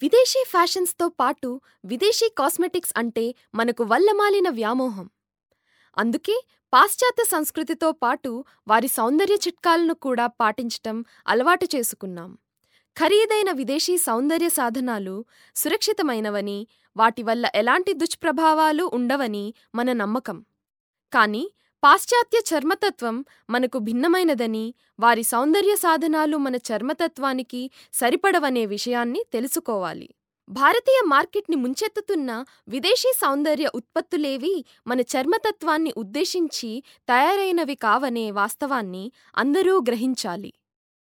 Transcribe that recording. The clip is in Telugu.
విదేశీ ఫ్యాషన్స్తో పాటు విదేశీ కాస్మెటిక్స్ అంటే మనకు వల్లమాలిన వ్యామోహం అందుకే పాశ్చాత్య సంస్కృతితో పాటు వారి సౌందర్య చిట్కాలను కూడా పాటించటం అలవాటు చేసుకున్నాం ఖరీదైన విదేశీ సౌందర్య సాధనాలు సురక్షితమైనవని వాటి వల్ల ఎలాంటి దుష్ప్రభావాలు ఉండవని మన నమ్మకం కానీ పాశ్చాత్య చర్మతత్వం మనకు భిన్నమైనదని వారి సౌందర్య సాధనాలు మన చర్మతత్వానికి సరిపడవనే విషయాన్ని తెలుసుకోవాలి భారతీయ మార్కెట్ని ముంచెత్తుతున్న విదేశీ సౌందర్య ఉత్పత్తులేవీ మన చర్మతత్వాన్ని ఉద్దేశించి తయారైనవి కావనే వాస్తవాన్ని అందరూ గ్రహించాలి